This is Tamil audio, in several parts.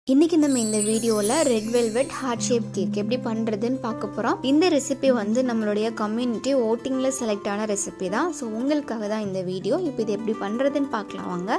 இன்னைக்கு நம்ம இந்த வீடியோவில் red velvet heart shape cake எப்படி பண்ணுறதுன்னு பார்க்க போகிறோம் இந்த ரெசிபி வந்து நம்மளுடைய கம்யூனிட்டி ஓட்டிங்கில் செலக்ட் ஆன ரெசிபி தான் ஸோ உங்களுக்காக தான் இந்த வீடியோ இப்போ இது எப்படி பண்ணுறதுன்னு பார்க்கலாம் வாங்க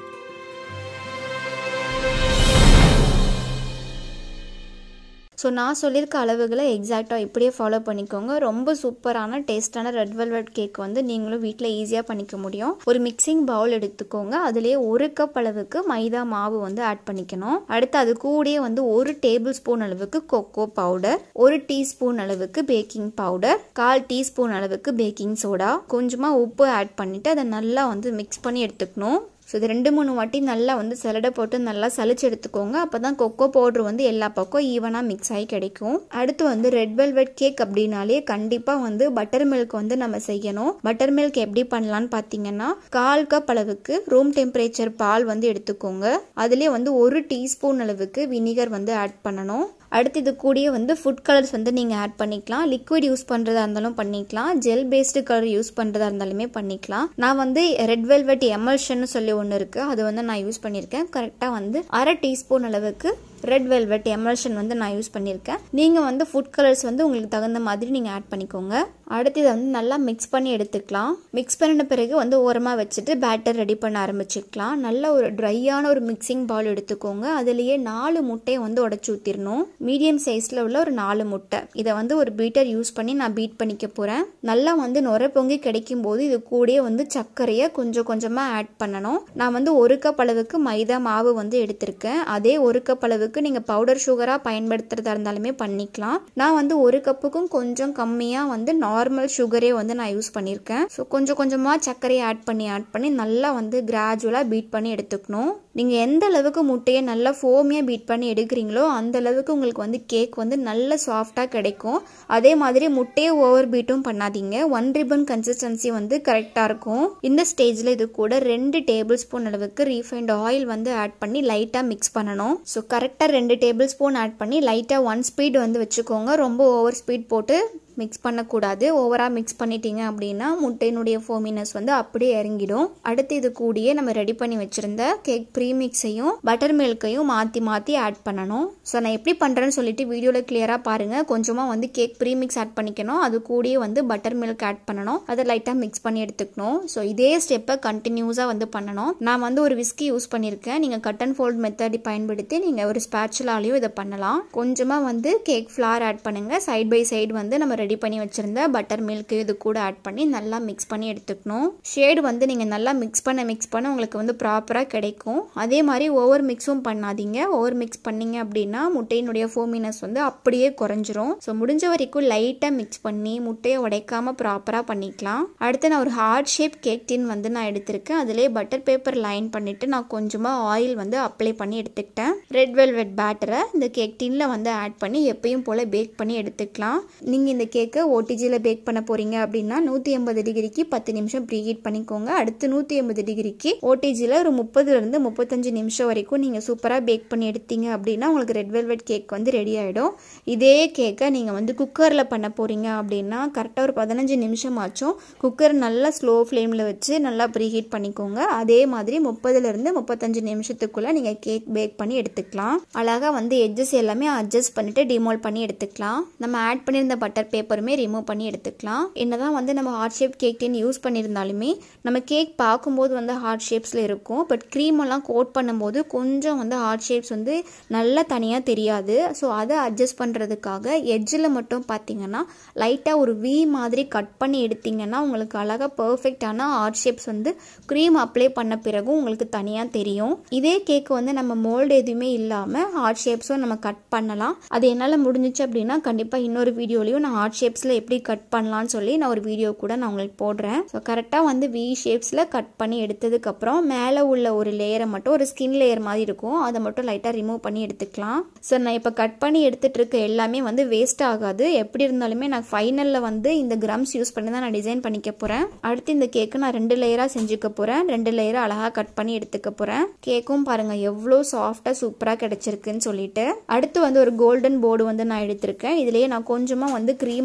ஸோ நான் சொல்லியிருக்க அளவுகளை எக்ஸாக்டாக இப்படியே ஃபாலோ பண்ணிக்கோங்க ரொம்ப சூப்பரான டேஸ்டான ரெட் வெல்வெட் கேக் வந்து நீங்களும் வீட்டில் ஈஸியாக பண்ணிக்க முடியும் ஒரு மிக்சிங் பவுல் எடுத்துக்கோங்க அதுலேயே ஒரு கப் அளவுக்கு மைதா மாவு வந்து ஆட் பண்ணிக்கணும் அடுத்து அது கூடயே வந்து ஒரு டேபிள் ஸ்பூன் அளவுக்கு கொக்கோ பவுடர் ஒரு டீஸ்பூன் அளவுக்கு பேக்கிங் பவுடர் கால் டீஸ்பூன் அளவுக்கு பேக்கிங் சோடா கொஞ்சமாக உப்பு ஆட் பண்ணிவிட்டு அதை நல்லா வந்து மிக்ஸ் பண்ணி எடுத்துக்கணும் ஸோ இது ரெண்டு மூணு வாட்டி நல்லா வந்து சலடை போட்டு நல்லா சளிச்சு எடுத்துக்கோங்க அப்போ தான் கொக்கோ பவுட்ரு வந்து எல்லா பக்கம் ஈவனாக மிக்ஸ் ஆகி கிடைக்கும் அடுத்து வந்து ரெட் வெல்வெட் கேக் அப்படின்னாலே கண்டிப்பாக வந்து பட்டர் மில்க் வந்து நம்ம செய்யணும் பட்டர் மில்க் எப்படி பண்ணலான்னு பார்த்தீங்கன்னா கால் கப் அளவுக்கு ரூம் டெம்பரேச்சர் பால் வந்து எடுத்துக்கோங்க அதுலேயே வந்து ஒரு டீஸ்பூன் அளவுக்கு வினிகர் வந்து ஆட் பண்ணணும் அடுத்து இது கூடயே வந்து ஃபுட் கலர்ஸ் வந்து நீங்கள் ஆட் பண்ணிக்கலாம் லிக்விட் யூஸ் பண்ணுறதா இருந்தாலும் பண்ணிக்கலாம் ஜெல் பேஸ்டு கலர் யூஸ் பண்ணுறதா இருந்தாலுமே பண்ணிக்கலாம் நான் வந்து ரெட் வெல்வெட் எமல்ஷன் சொல்லி ஒன்று இருக்குது அது வந்து நான் யூஸ் பண்ணியிருக்கேன் கரெக்டாக வந்து அரை டீஸ்பூன் அளவுக்கு ரெட் வெல்வெட் எமல்ஷன் வந்து நான் யூஸ் பண்ணியிருக்கேன் நீங்கள் வந்து ஃபுட் கலர்ஸ் வந்து உங்களுக்கு தகுந்த மாதிரி நீங்கள் ஆட் பண்ணிக்கோங்க அடுத்து இதை வந்து நல்லா மிக்ஸ் பண்ணி எடுத்துக்கலாம் மிக்ஸ் பண்ணின பிறகு வந்து ஓரமாக வச்சுட்டு பேட்டர் ரெடி பண்ண ஆரம்பிச்சுக்கலாம் நல்ல ஒரு ட்ரையான ஒரு மிக்சிங் பவுல் எடுத்துக்கோங்க அதுலேயே நாலு முட்டையை வந்து உடச்சி ஊற்றிடணும் மீடியம் சைஸில் உள்ள ஒரு நாலு முட்டை இதை வந்து ஒரு பீட்டர் யூஸ் பண்ணி நான் பீட் பண்ணிக்க போகிறேன் நல்லா வந்து நுர பொங்கி கிடைக்கும் போது இது கூடயே வந்து சர்க்கரையை கொஞ்சம் கொஞ்சமாக ஆட் பண்ணணும் நான் வந்து ஒரு கப் அளவுக்கு மைதா மாவு வந்து எடுத்திருக்கேன் அதே ஒரு கப் அளவுக்கு நீங்கள் பவுடர் சுகராக பயன்படுத்துறதா இருந்தாலுமே பண்ணிக்கலாம் நான் வந்து ஒரு கப்புக்கும் கொஞ்சம் கம்மியாக வந்து நார்மல் சுகரே வந்து நான் யூஸ் பண்ணியிருக்கேன் ஸோ கொஞ்சம் கொஞ்சமாக சர்க்கரையை ஆட் பண்ணி ஆட் பண்ணி நல்லா வந்து கிராஜுவலாக பீட் பண்ணி எடுத்துக்கணும் நீங்கள் எந்த அளவுக்கு முட்டையை நல்லா ஃபோமியாக பீட் பண்ணி எடுக்கிறீங்களோ அந்த அளவுக்கு உங்களுக்கு வந்து கேக் வந்து நல்ல சாஃப்டாக கிடைக்கும் அதே மாதிரி முட்டையை ஓவர் பீட்டும் பண்ணாதீங்க ஒன் ரிபன் கன்சிஸ்டன்சி வந்து கரெக்டாக இருக்கும் இந்த ஸ்டேஜில் இது கூட ரெண்டு டேபிள் ஸ்பூன் அளவுக்கு ரீஃபைண்ட் ஆயில் வந்து ஆட் பண்ணி லைட்டாக மிக்ஸ் பண்ணணும் ஸோ கரெக்டாக ரெண்டு டேபிள் ஸ்பூன் ஆட் பண்ணி லைட்டாக ஒன் ஸ்பீட் வந்து வச்சுக்கோங்க ரொம்ப ஓவர் ஸ்பீட் போட்டு மிக்ஸ் பண்ணக்கூடாது ஓவராக மிக்ஸ் பண்ணிட்டீங்க அப்படின்னா முட்டையினுடைய ஃபோமினஸ் வந்து அப்படியே இறங்கிடும் அடுத்து இது கூடியே நம்ம ரெடி பண்ணி வச்சுருந்த கேக் ப்ரீமிக்ஸையும் பட்டர் மில்கையும் மாற்றி மாற்றி ஆட் பண்ணணும் ஸோ நான் எப்படி பண்ணுறேன்னு சொல்லிட்டு வீடியோவில் கிளியராக பாருங்கள் கொஞ்சமாக வந்து கேக் ப்ரீமிக்ஸ் ஆட் பண்ணிக்கணும் அது கூடயே வந்து பட்டர் மில்க் ஆட் பண்ணணும் அதை லைட்டாக மிக்ஸ் பண்ணி எடுத்துக்கணும் ஸோ இதே ஸ்டெப்பை கண்டினியூஸாக வந்து பண்ணணும் நான் வந்து ஒரு விஸ்கி யூஸ் பண்ணியிருக்கேன் நீங்கள் கட் அண்ட் ஃபோல்ட் மெத்தடி பயன்படுத்தி நீங்கள் ஒரு ஸ்பேச்சுலாலையும் இதை பண்ணலாம் கொஞ்சமாக வந்து கேக் ஃப்ளார் ஆட் பண்ணுங்கள் சைட் பை சைடு வந்து நம்ம ரெடி பண்ணி வச்சுருந்த பட்டர் மில்க் இது கூட ஆட் பண்ணி நல்லா மிக்ஸ் பண்ணி எடுத்துக்கணும் ஷேடு வந்து நீங்கள் நல்லா மிக்ஸ் பண்ண மிக்ஸ் பண்ண உங்களுக்கு வந்து ப்ராப்பராக கிடைக்கும் அதே மாதிரி ஓவர் மிக்ஸும் பண்ணாதீங்க ஓவர் மிக்ஸ் பண்ணீங்க அப்படின்னா முட்டையினுடைய ஃபோமினஸ் வந்து அப்படியே குறைஞ்சிரும் ஸோ முடிஞ்ச வரைக்கும் லைட்டாக மிக்ஸ் பண்ணி முட்டையை உடைக்காம ப்ராப்பராக பண்ணிக்கலாம் அடுத்து நான் ஒரு ஹார்ட் ஷேப் கேக் டின் வந்து நான் எடுத்திருக்கேன் அதிலே பட்டர் பேப்பர் லைன் பண்ணிவிட்டு நான் கொஞ்சமாக ஆயில் வந்து அப்ளை பண்ணி எடுத்துக்கிட்டேன் ரெட் வெல்வெட் பேட்டரை இந்த கேக் டின்னில் வந்து ஆட் பண்ணி எப்பயும் போல் பேக் பண்ணி எடுத்துக்கலாம் நீங்கள் இந்த கேக்கை ஓடிஜியில் பேக் பண்ண போகிறீங்க அப்படின்னா நூற்றி எண்பது டிகிரிக்கு பத்து நிமிஷம் ப்ரீஹீட் பண்ணிக்கோங்க அடுத்து நூற்றி எண்பது டிகிரிக்கு ஓடிஜியில் ஒரு முப்பதுலேருந்து முப்பத்தஞ்சு நிமிஷம் வரைக்கும் நீங்கள் சூப்பராக பேக் பண்ணி எடுத்தீங்க அப்படின்னா உங்களுக்கு ரெட் வெல்வெட் கேக் வந்து ரெடி ஆகிடும் இதே கேக்கை நீங்கள் வந்து குக்கரில் பண்ண போகிறீங்க அப்படின்னா கரெக்டாக ஒரு பதினஞ்சு நிமிஷம் ஆச்சும் குக்கர் நல்லா ஸ்லோ ஃப்ளேமில் வச்சு நல்லா ப்ரீஹீட் பண்ணிக்கோங்க அதே மாதிரி முப்பதுலேருந்து முப்பத்தஞ்சு நிமிஷத்துக்குள்ளே நீங்கள் கேக் பேக் பண்ணி எடுத்துக்கலாம் அழகாக வந்து எட்ஜஸ் எல்லாமே அட்ஜஸ்ட் பண்ணிவிட்டு டிமோல் பண்ணி எடுத்துக்கலாம் நம்ம ஆட் பண்ணியிருந்த பட்டர் பேப்பருமே ரிமூவ் பண்ணி எடுத்துக்கலாம் என்னதான் வந்து நம்ம heart shape cake tin use பண்ணியிருந்தாலுமே நம்ம கேக் பார்க்கும்போது வந்து ஹார்ட் ஷேப்ஸில் இருக்கும் பட் க்ரீம் எல்லாம் கோட் பண்ணும்போது கொஞ்சம் வந்து ஹார்ட் ஷேப்ஸ் வந்து நல்லா தனியாக தெரியாது ஸோ அதை அட்ஜஸ்ட் பண்ணுறதுக்காக எட்ஜில் மட்டும் பார்த்தீங்கன்னா லைட்டாக ஒரு வி மாதிரி கட் பண்ணி எடுத்தீங்கன்னா உங்களுக்கு அழகாக பர்ஃபெக்டான ஹார்ட் ஷேப்ஸ் வந்து க்ரீம் அப்ளை பண்ண பிறகும் உங்களுக்கு தனியாக தெரியும் இதே கேக் வந்து நம்ம மோல்டு எதுவுமே இல்லாமல் ஹார்ட் ஷேப்ஸும் நம்ம கட் பண்ணலாம் அது என்னால் முடிஞ்சிச்சு அப்படின்னா கண்டிப்பாக இன்னொரு வீடியோலையும் நான் ஹார்ட் ஷேப்ஸில் எப்படி கட் பண்ணலான்னு சொல்லி நான் ஒரு வீடியோ கூட நான் உங்களுக்கு போடுறேன் ஸோ கரெக்டாக வந்து வி ஷேப்ஸில் கட் பண்ணி எடுத்ததுக்கப்புறம் மேலே உள்ள ஒரு லேயரை மட்டும் ஒரு ஸ்கின் லேயர் மாதிரி இருக்கும் அதை மட்டும் லைட்டாக ரிமூவ் பண்ணி எடுத்துக்கலாம் ஸோ நான் இப்போ கட் பண்ணி எடுத்துகிட்டு இருக்க எல்லாமே வந்து வேஸ்ட் ஆகாது எப்படி இருந்தாலுமே நான் ஃபைனலில் வந்து இந்த கிரம்ஸ் யூஸ் பண்ணி தான் நான் டிசைன் பண்ணிக்க போகிறேன் அடுத்து இந்த கேக்கு நான் ரெண்டு லேயராக செஞ்சுக்க போகிறேன் ரெண்டு லேயரை அழகாக கட் பண்ணி எடுத்துக்க போகிறேன் கேக்கும் பாருங்கள் எவ்வளோ சாஃப்டாக சூப்பராக கிடச்சிருக்குன்னு சொல்லிட்டு அடுத்து வந்து ஒரு கோல்டன் போர்டு வந்து நான் எடுத்திருக்கேன் இதுலேயே நான் கொஞ்சமாக வந்து க்ரீம்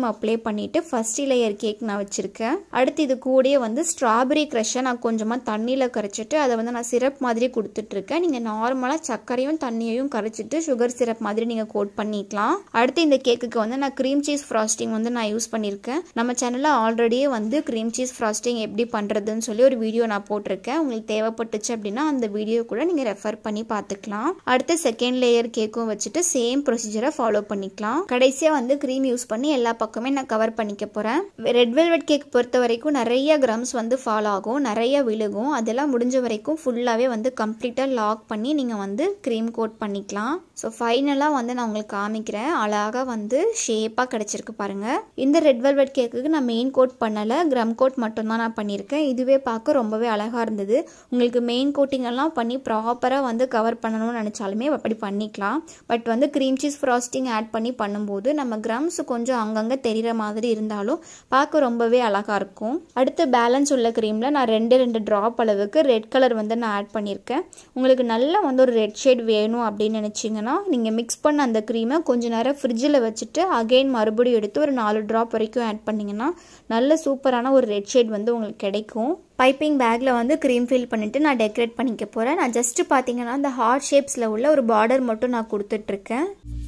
க்ரீம் அப்ளை பண்ணிவிட்டு ஃபஸ்ட் லேயர் கேக் நான் வச்சுருக்கேன் அடுத்து இது கூடயே வந்து ஸ்ட்ராபெரி க்ரஷை நான் கொஞ்சமாக தண்ணியில் கரைச்சிட்டு அதை வந்து நான் சிரப் மாதிரி கொடுத்துட்ருக்கேன் நீங்கள் நார்மலாக சர்க்கரையும் தண்ணியையும் கரைச்சிட்டு சுகர் சிரப் மாதிரி நீங்கள் கோட் பண்ணிக்கலாம் அடுத்து இந்த கேக்குக்கு வந்து நான் க்ரீம் சீஸ் ஃப்ராஸ்டிங் வந்து நான் யூஸ் பண்ணியிருக்கேன் நம்ம சேனலில் ஆல்ரெடியே வந்து க்ரீம் சீஸ் ஃப்ராஸ்டிங் எப்படி பண்ணுறதுன்னு சொல்லி ஒரு வீடியோ நான் போட்டிருக்கேன் உங்களுக்கு தேவைப்பட்டுச்சு அப்படின்னா அந்த வீடியோ கூட நீங்கள் ரெஃபர் பண்ணி பார்த்துக்கலாம் அடுத்து செகண்ட் லேயர் கேக்கும் வச்சுட்டு சேம் ப்ரொசீஜரை ஃபாலோ பண்ணிக்கலாம் கடைசியாக வந்து க்ரீம் யூஸ் பண்ணி எல்லா பக்கமே நான் கவர் பண்ணிக்க போகிறேன் ரெட் வெல்வெட் கேக் பொறுத்த வரைக்கும் நிறைய கிராம்ஸ் வந்து ஃபால் ஆகும் நிறைய விழுகும் அதெல்லாம் முடிஞ்ச வரைக்கும் ஃபுல்லாகவே வந்து கம்ப்ளீட்டாக லாக் பண்ணி நீங்கள் வந்து க்ரீம் கோட் பண்ணிக்கலாம் ஸோ ஃபைனலாக வந்து நான் உங்களுக்கு காமிக்கிறேன் அழகாக வந்து ஷேப்பாக கிடச்சிருக்கு பாருங்கள் இந்த ரெட் வெல்வெட் கேக்குக்கு நான் மெயின் கோட் பண்ணலை க்ரம் கோட் மட்டும்தான் நான் பண்ணியிருக்கேன் இதுவே பார்க்க ரொம்பவே அழகாக இருந்தது உங்களுக்கு மெயின் கோட்டிங் எல்லாம் பண்ணி ப்ராப்பராக வந்து கவர் பண்ணணும்னு நினச்சாலுமே அப்படி பண்ணிக்கலாம் பட் வந்து க்ரீம் சீஸ் ஃப்ராஸ்டிங் ஆட் பண்ணி பண்ணும்போது நம்ம கிரம்ஸ் கொஞ்சம் அங்கங்கே தெரிகிற மாதிரி இருந்தாலும் பார்க்க ரொம்பவே அழகாக இருக்கும் அடுத்து பேலன்ஸ் உள்ள க்ரீமில் நான் ரெண்டு ரெண்டு ட்ராப் அளவுக்கு ரெட் கலர் வந்து நான் ஆட் பண்ணியிருக்கேன் உங்களுக்கு நல்லா வந்து ஒரு ரெட் ஷேட் வேணும் அப்படின்னு நினச்சிங்கன்னா நீங்கள் மிக்ஸ் பண்ண அந்த க்ரீமை கொஞ்சம் நேரம் ஃப்ரிட்ஜில் வச்சுட்டு அகெயின் மறுபடியும் எடுத்து ஒரு நாலு ட்ராப் வரைக்கும் ஆட் பண்ணிங்கன்னா நல்ல சூப்பரான ஒரு ரெட் ஷேட் வந்து உங்களுக்கு கிடைக்கும் பைப்பிங் பேக்கில் வந்து க்ரீம் ஃபில் பண்ணிவிட்டு நான் டெக்கரேட் பண்ணிக்க போகிறேன் நான் ஜஸ்ட்டு பார்த்தீங்கன்னா அந்த ஹார்ட் ஷேப்ஸில் உள்ள ஒரு பார்டர் மட்டும் நான் கொடுத்துட்ருக்கேன்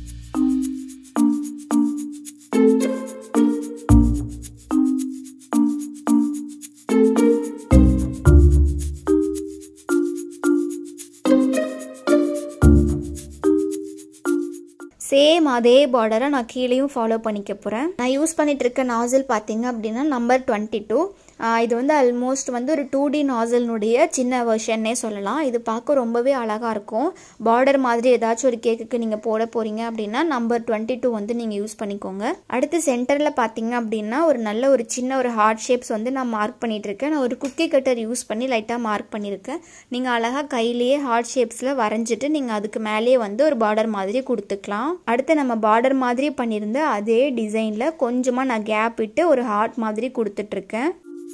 சேம் அதே பார்டரை நான் கீழேயும் ஃபாலோ பண்ணிக்க போகிறேன் நான் யூஸ் பண்ணிட்டு இருக்க நாசில் பார்த்தீங்க அப்படின்னா நம்பர் டுவெண்ட்டி டூ இது வந்து ஆல்மோஸ்ட் வந்து ஒரு டூ டி நாசல்னுடைய சின்ன வெர்ஷன்னே சொல்லலாம் இது பார்க்க ரொம்பவே அழகாக இருக்கும் பார்டர் மாதிரி ஏதாச்சும் ஒரு கேக்குக்கு நீங்கள் போட போகிறீங்க அப்படின்னா நம்பர் டுவெண்ட்டி டூ வந்து நீங்கள் யூஸ் பண்ணிக்கோங்க அடுத்து சென்டரில் பார்த்தீங்க அப்படின்னா ஒரு நல்ல ஒரு சின்ன ஒரு ஹார்ட் ஷேப்ஸ் வந்து நான் மார்க் பண்ணிட்டு இருக்கேன் நான் ஒரு குக்கி கட்டர் யூஸ் பண்ணி லைட்டாக மார்க் பண்ணியிருக்கேன் நீங்கள் அழகாக கையிலேயே ஹார்ட் ஷேப்ஸில் வரைஞ்சிட்டு நீங்கள் அதுக்கு மேலேயே வந்து ஒரு பார்டர் மாதிரி கொடுத்துக்கலாம் அடுத்து நம்ம பார்டர் மாதிரி பண்ணியிருந்த அதே டிசைனில் கொஞ்சமாக நான் கேப் விட்டு ஒரு ஹார்ட் மாதிரி கொடுத்துட்ருக்கேன்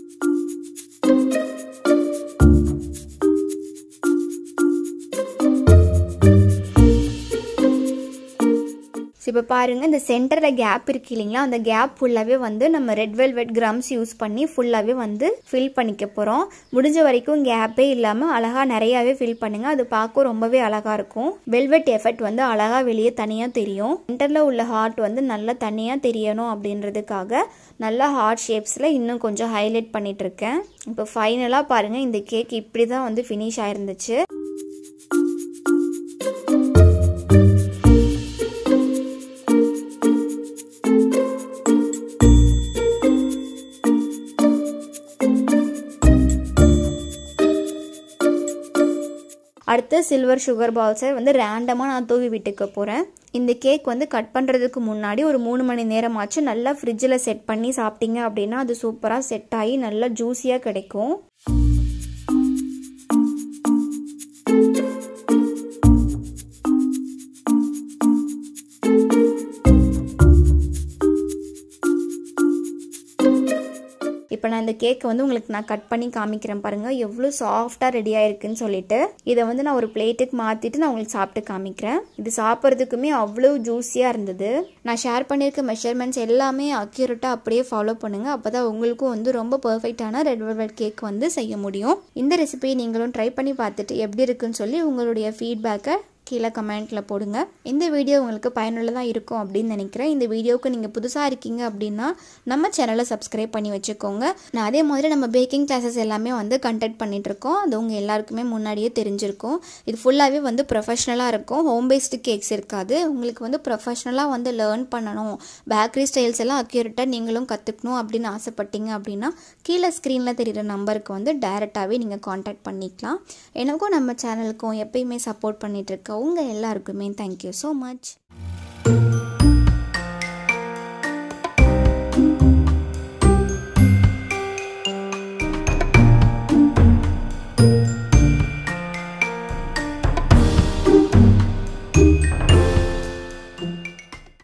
இப்போ பாருங்கள் இந்த சென்டரில் கேப் இருக்கு இல்லைங்களா அந்த கேப் ஃபுல்லாகவே வந்து நம்ம ரெட் வெல்வெட் கிராம்ஸ் யூஸ் பண்ணி ஃபுல்லாகவே வந்து ஃபில் பண்ணிக்க போகிறோம் முடிஞ்ச வரைக்கும் கேப்பே இல்லாமல் அழகாக நிறையாவே ஃபில் பண்ணுங்கள் அது பார்க்க ரொம்பவே அழகாக இருக்கும் வெல்வெட் எஃபெக்ட் வந்து அழகாக வெளியே தனியாக தெரியும் சென்டரில் உள்ள ஹார்ட் வந்து நல்லா தனியாக தெரியணும் அப்படின்றதுக்காக நல்லா ஹார்ட் ஷேப்ஸில் இன்னும் கொஞ்சம் ஹைலைட் பண்ணிட்டு இருக்கேன் இப்போ ஃபைனலாக பாருங்கள் இந்த கேக் இப்படி தான் வந்து ஃபினிஷ் ஆயிருந்துச்சு அடுத்து சில்வர் சுகர் பால்ஸை வந்து ரேண்டமாக நான் தூவி விட்டுக்க போகிறேன் இந்த கேக் வந்து கட் பண்ணுறதுக்கு முன்னாடி ஒரு மூணு மணி நேரமாச்சு நல்லா ஃப்ரிட்ஜில் செட் பண்ணி சாப்பிட்டீங்க அப்படின்னா அது சூப்பராக செட் ஆகி நல்லா ஜூஸியாக கிடைக்கும் இப்போ நான் இந்த கேக்கை வந்து உங்களுக்கு நான் கட் பண்ணி காமிக்கிறேன் பாருங்கள் எவ்வளோ சாஃப்டாக ரெடி ஆயிருக்குன்னு சொல்லிட்டு இதை வந்து நான் ஒரு பிளேட்டுக்கு மாற்றிட்டு நான் உங்களுக்கு சாப்பிட்டு காமிக்கிறேன் இது சாப்பிட்றதுக்குமே அவ்வளோ ஜூஸியாக இருந்தது நான் ஷேர் பண்ணியிருக்க மெஷர்மெண்ட்ஸ் எல்லாமே அக்யூரேட்டாக அப்படியே ஃபாலோ பண்ணுங்கள் அப்போ தான் உங்களுக்கும் வந்து ரொம்ப பர்ஃபெக்டான ரெட் வெல்வெட் கேக் வந்து செய்ய முடியும் இந்த ரெசிபியை நீங்களும் ட்ரை பண்ணி பார்த்துட்டு எப்படி இருக்குன்னு சொல்லி உங்களுடைய ஃபீட்பேக்கை கீழே கமெண்ட்டில் போடுங்க இந்த வீடியோ உங்களுக்கு பயனுள்ளதாக இருக்கும் அப்படின்னு நினைக்கிறேன் இந்த வீடியோவுக்கு நீங்கள் புதுசாக இருக்கீங்க அப்படின்னா நம்ம சேனலை சப்ஸ்கிரைப் பண்ணி வச்சுக்கோங்க நான் அதே மாதிரி நம்ம பேக்கிங் கிளாஸஸ் எல்லாமே வந்து கண்டக்ட் பண்ணிட்டு இருக்கோம் அது உங்கள் எல்லாருக்குமே முன்னாடியே தெரிஞ்சிருக்கும் இது ஃபுல்லாகவே வந்து ப்ரொஃபஷ்னலாக இருக்கும் ஹோம் பேஸ்டு கேக்ஸ் இருக்காது உங்களுக்கு வந்து ப்ரொஃபஷ்னலாக வந்து லேர்ன் பண்ணணும் பேக்கரி ஸ்டைல்ஸ் எல்லாம் அக்யூரேட்டாக நீங்களும் கற்றுக்கணும் அப்படின்னு ஆசைப்பட்டீங்க அப்படின்னா கீழே ஸ்க்ரீனில் தெரிகிற நம்பருக்கு வந்து டைரெக்டாகவே நீங்கள் காண்டாக்ட் பண்ணிக்கலாம் எனக்கும் நம்ம சேனலுக்கும் எப்பயுமே சப்போர்ட் பண்ணிகிட்டு இருக்க உங்கள் எல்லாருக்குமே தேங்க்யூ ஸோ மச்